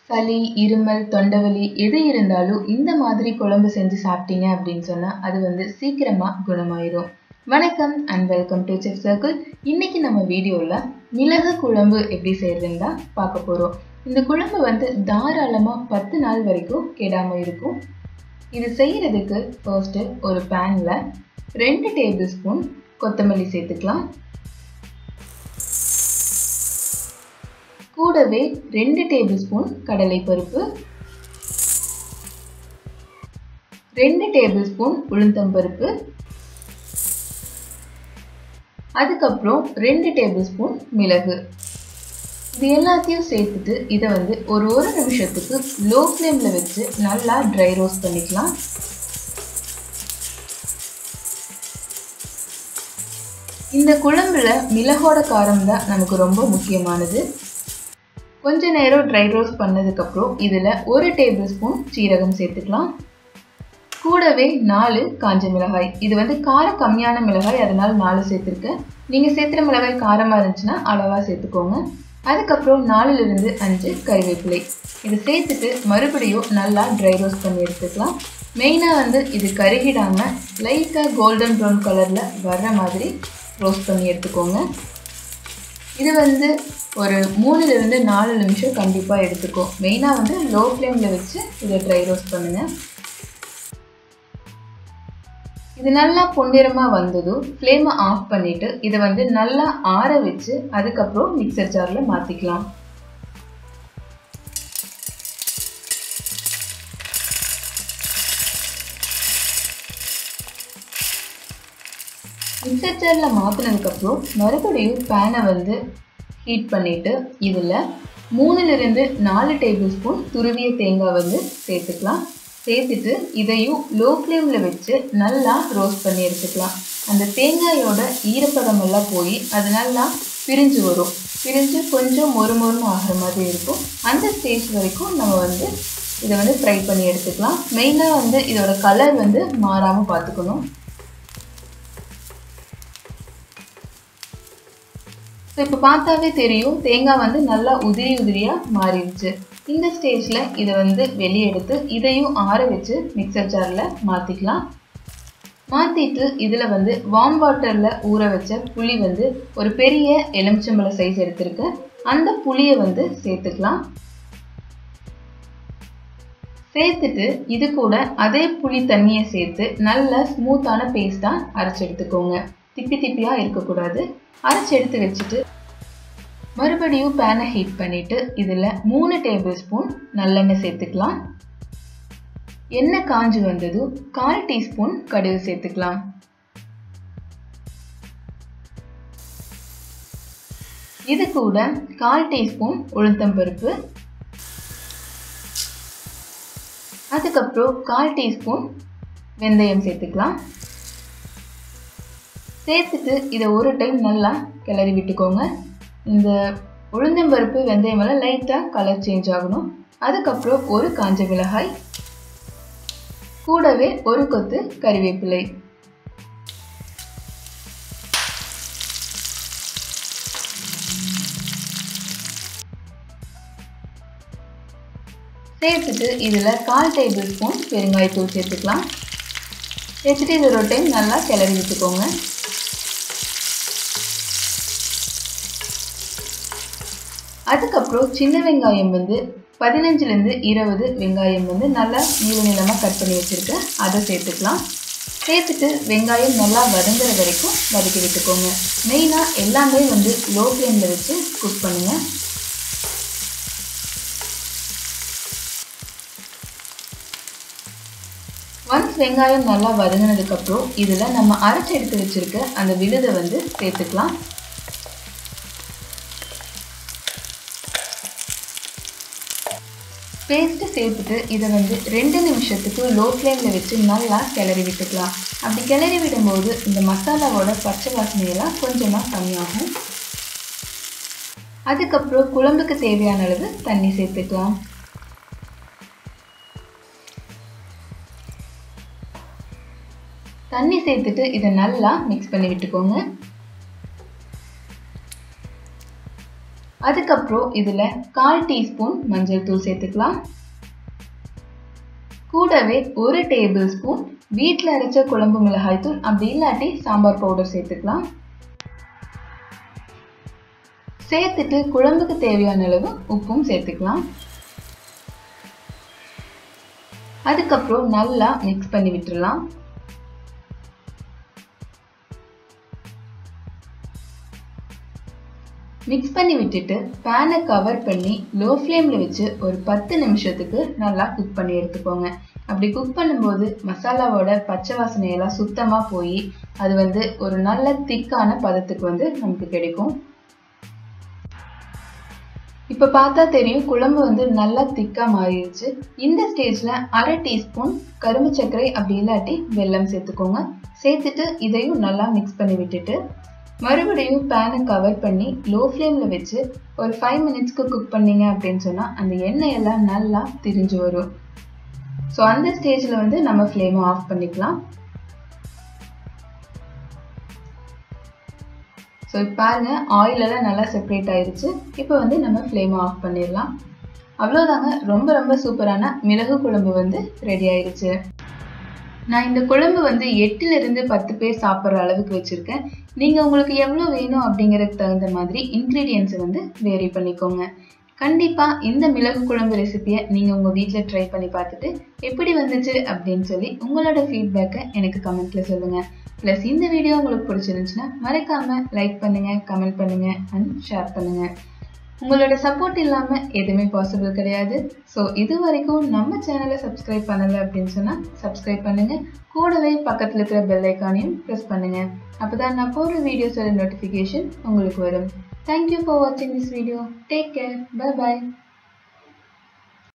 சளி இருமல் தொண்டைவலி எது இருந்தாலும் இந்த மாதிரி குழம்பு செஞ்சு சாப்பிட்டீங்க அப்படின்னு சொன்னால் அது வந்து சீக்கிரமாக குணமாயிரும் வணக்கம் and welcome to Chef Circle இன்னைக்கு நம்ம வீடியோவில் மிளகு குழம்பு எப்படி செய்யறதுன்னு தான் பார்க்க போகிறோம் இந்த குழம்பு வந்து தாராளமாக பத்து நாள் வரைக்கும் கெடாமல் இருக்கும் இது செய்கிறதுக்கு ஃபர்ஸ்ட்டு ஒரு பேனில் ரெண்டு டேபிள் ஸ்பூன் கொத்தமல்லி சேர்த்துக்கலாம் கூடவே ரெண்டு டேபிள் ஸ்பூன் கடலைப்பருப்பு ரெண்டு டேபிள் ஸ்பூன் உளுந்தம்பருப்பு அதுக்கப்புறம் ரெண்டு டேபிள் ஸ்பூன் மிளகு இது எல்லாத்தையும் சேர்த்துட்டு இதை வந்து ஒரு ஒரு நிமிஷத்துக்கு லோ ஃப்ளேமில் வச்சு நல்லா ட்ரை ரோஸ்ட் பண்ணிக்கலாம் இந்த குழம்புல மிளகோட காரம் தான் நமக்கு ரொம்ப முக்கியமானது கொஞ்ச நேரம் ட்ரை ரோஸ்ட் பண்ணதுக்கப்புறம் இதில் ஒரு டேபிள் ஸ்பூன் சீரகம் சேர்த்துக்கலாம் கூடவே நாலு காஞ்ச மிளகாய் இது வந்து காரம் கம்மியான மிளகாய் அதனால் நாலு சேர்த்துருக்கேன் நீங்கள் சேர்த்துற மிளகாய் காரமாக இருந்துச்சுன்னா அளவாக சேர்த்துக்கோங்க அதுக்கப்புறம் நாலுலேருந்து அஞ்சு கறிவேப்பிலை இது சேர்த்துட்டு மறுபடியும் நல்லா ட்ரை ரோஸ்ட் பண்ணி எடுத்துக்கலாம் மெயினாக வந்து இது கருகிடாமல் லைட்டாக கோல்டன் ப்ரௌன் கலரில் வர்ற மாதிரி ரோஸ்ட் பண்ணி எடுத்துக்கோங்க இது வந்து ஒரு மூணுலேருந்து நாலு நிமிஷம் கண்டிப்பாக எடுத்துக்கும் மெயினாக வந்து லோ ஃப்ளேமில் வச்சு இதை ட்ரை ரோஸ்ட் பண்ணுங்கள் இது நல்லா பொன்னிறமாக வந்ததும் ஃப்ளேமை ஆஃப் பண்ணிவிட்டு இதை வந்து நல்லா ஆற வச்சு அதுக்கப்புறம் மிக்சர் ஜாரில் மாற்றிக்கலாம் மிக்சர் ஜாரில் மாற்றினதுக்கப்புறம் மறுபடியும் பேனை வந்து ஹீட் பண்ணிவிட்டு இதில் மூணுலேருந்து நாலு டேபிள் ஸ்பூன் துருவிய தேங்காய் வந்து சேர்த்துக்கலாம் சேர்த்துட்டு இதையும் லோ ஃப்ளேமில் வச்சு நல்லா ரோஸ்ட் பண்ணி எடுத்துக்கலாம் அந்த தேங்காயோட ஈரப்பதம் எல்லாம் போய் அது நல்லா பிரிஞ்சு வரும் பிரிஞ்சு கொஞ்சம் மொறு மொறுன்னு ஆகிற மாதிரி இருக்கும் அந்த ஸ்டேஜ் வரைக்கும் நம்ம வந்து இதை வந்து ஃப்ரை பண்ணி எடுத்துக்கலாம் மெயினாக வந்து இதோட கலர் வந்து மாறாமல் பார்த்துக்கணும் ஸோ இப்போ பார்த்தாவே தெரியும் தேங்காய் வந்து நல்லா உதிரி உதிரியாக மாறிடுச்சு இந்த ஸ்டேஜில் இதை வந்து வெளியே எடுத்து இதையும் ஆற வச்சு மிக்சர் ஜாரில் மாற்றிக்கலாம் மாற்றிட்டு இதில் வந்து வார்ம் வாட்டரில் ஊற வச்ச புளி வந்து ஒரு பெரிய எலுமிச்சம்பழ சைஸ் எடுத்திருக்கேன் அந்த புளியை வந்து சேர்த்துக்கலாம் சேர்த்துட்டு இது கூட அதே புளி தண்ணியை சேர்த்து நல்ல ஸ்மூத்தான பேஸ்ட்டாக அரைச்சி எடுத்துக்கோங்க திப்பி திப்பியாக இருக்கக்கூடாது அரைச்சி எடுத்து வச்சுட்டு மறுபடியும் பேனை ஹீட் பண்ணிவிட்டு இதில் மூணு டேபிள் ஸ்பூன் நல்லெண்ணெய் சேர்த்துக்கலாம் எண்ணெய் காஞ்சி வந்ததும் கால் டீஸ்பூன் கடுகு சேர்த்துக்கலாம் இது கூட கால் டீஸ்பூன் உளுத்தம்பருப்பு அதுக்கப்புறம் கால் டீஸ்பூன் வெந்தயம் சேர்த்துக்கலாம் சேர்த்துட்டு இதை ஒரு டைம் நல்லா கிளறி விட்டுக்கோங்க இந்த உளுந்தம்பருப்பு வெந்தயம் எல்லாம் லைட்டாக கலர் சேஞ்ச் ஆகணும் அதுக்கப்புறம் ஒரு காஞ்ச மிளகாய் கூடவே ஒரு கொத்து கறிவேப்பிலை சேர்த்துட்டு இதில் கால் டேபிள் ஸ்பூன் பெருங்காயத்தூள் சேர்த்துக்கலாம் சேர்த்துட்டு இது ஒரு டைம் நல்லா கிளறி விட்டுக்கோங்க அதுக்கப்புறம் சின்ன வெங்காயம் வந்து பதினஞ்சுலேருந்து இருபது வெங்காயம் வந்து நல்லா நீள நீளமாக கட் பண்ணி வச்சுருக்கேன் அதை சேர்த்துக்கலாம் சேர்த்துட்டு வெங்காயம் நல்லா வதங்குற வரைக்கும் வதக்கி விட்டுக்கோங்க மெயினாக எல்லாமே வந்து லோ ஃப்ளேமில் வச்சு குக் பண்ணுங்கள் ஒன்ஸ் வெங்காயம் நல்லா வதங்கினதுக்கப்புறம் இதில் நம்ம அரைச்சி எடுத்து வச்சுருக்க அந்த விழுதை வந்து சேர்த்துக்கலாம் பேஸ்ட்டு சேர்த்துட்டு இதை வந்து ரெண்டு நிமிஷத்துக்கு லோ ஃப்ளேமில் வச்சு நல்லா கிளறி விட்டுக்கலாம் அப்படி கிளறி விடும்போது இந்த மசாலாவோட பச்சை வாசனையெல்லாம் கொஞ்சமாக கம்மியாகும் அதுக்கப்புறம் குழம்புக்கு தேவையான அளவு தண்ணி சேர்த்துக்கலாம் தண்ணி சேர்த்துட்டு இதை நல்லா மிக்ஸ் பண்ணி விட்டுக்கோங்க அதுக்கப்புறம் இதில் கால் டீஸ்பூன் மஞ்சள் தூள் சேர்த்துக்கலாம் கூடவே ஒரு டேபிள் ஸ்பூன் வீட்டில் அரைச்ச குழம்பு மிளகாய் தூள் அப்படி இல்லாட்டி சாம்பார் பவுடர் சேர்த்துக்கலாம் சேர்த்துட்டு குழம்புக்கு தேவையான அளவு உப்பும் சேர்த்துக்கலாம் அதுக்கப்புறம் நல்லா மிக்ஸ் பண்ணி விட்டுறலாம் மிக்ஸ் பண்ணி விட்டுட்டு பேனை கவர் பண்ணி லோ ஃப்ளேமில் வச்சு ஒரு பத்து நிமிஷத்துக்கு நல்லா குக் பண்ணி எடுத்துக்கோங்க அப்படி குக் பண்ணும்போது மசாலாவோட பச்சை வாசனையெல்லாம் சுத்தமாக போய் அது வந்து ஒரு நல்ல திக்கான பதத்துக்கு வந்து நமக்கு கிடைக்கும் இப்போ பார்த்தா தெரியும் குழம்பு வந்து நல்லா திக்காக மாறிடுச்சு இந்த ஸ்டேஜில் அரை டீஸ்பூன் கரும்பு சர்க்கரை அப்படி இல்லாட்டி வெல்லம் சேர்த்துக்கோங்க சேர்த்துட்டு இதையும் நல்லா மிக்ஸ் பண்ணி விட்டுட்டு மறுபடியும் பேனை கவர் பண்ணி லோ ஃப்ளேமில் வச்சு ஒரு ஃபைவ் மினிட்ஸ்க்கு குக் பண்ணீங்க அப்படின்னு சொன்னால் அந்த எண்ணெய் எல்லாம் நல்லா திரிஞ்சு வரும் ஸோ அந்த ஸ்டேஜில் வந்து நம்ம ஃப்ளேமை ஆஃப் பண்ணிக்கலாம் ஸோ இப்போ பாருங்க ஆயிலெல்லாம் நல்லா செப்பரேட் ஆயிடுச்சு இப்போ வந்து நம்ம ஃப்ளேமை ஆஃப் பண்ணிடலாம் அவ்வளோதாங்க ரொம்ப ரொம்ப சூப்பரான மிளகு குழம்பு வந்து ரெடி ஆயிடுச்சு நான் இந்த குழம்பு வந்து எட்டுலேருந்து பத்து பேர் சாப்பிட்ற அளவுக்கு வச்சுருக்கேன் நீங்கள் உங்களுக்கு எவ்வளோ வேணும் அப்படிங்கிறதுக்கு தகுந்த மாதிரி இன்க்ரீடியன்ஸை வந்து வேரி பண்ணிக்கோங்க கண்டிப்பாக இந்த மிளகு குழம்பு ரெசிபியை நீங்கள் உங்கள் வீட்டில் ட்ரை பண்ணி பார்த்துட்டு எப்படி வந்துச்சு அப்படின்னு சொல்லி உங்களோட ஃபீட்பேக்கை எனக்கு கமெண்ட்டில் சொல்லுங்கள் ப்ளஸ் இந்த வீடியோ உங்களுக்கு பிடிச்சிருந்துச்சுன்னா மறக்காமல் லைக் பண்ணுங்கள் கமெண்ட் பண்ணுங்கள் அண்ட் ஷேர் பண்ணுங்கள் உங்களோட சப்போர்ட் இல்லாமல் எதுவுமே பாசிபிள் கிடையாது ஸோ இது வரைக்கும் நம்ம சேனலை சப்ஸ்கிரைப் பண்ணலை அப்படின்னு சொன்னால் சப்ஸ்கிரைப் பண்ணுங்கள் கூடவே பக்கத்தில் இருக்கிற பெல் ஐக்கானையும் ப்ரெஸ் பண்ணுங்கள் அப்போ தான் நான் போகிற வீடியோஸோட நோட்டிஃபிகேஷன் உங்களுக்கு வரும் தேங்க்யூ ஃபார் வாட்சிங் this video take care bye bye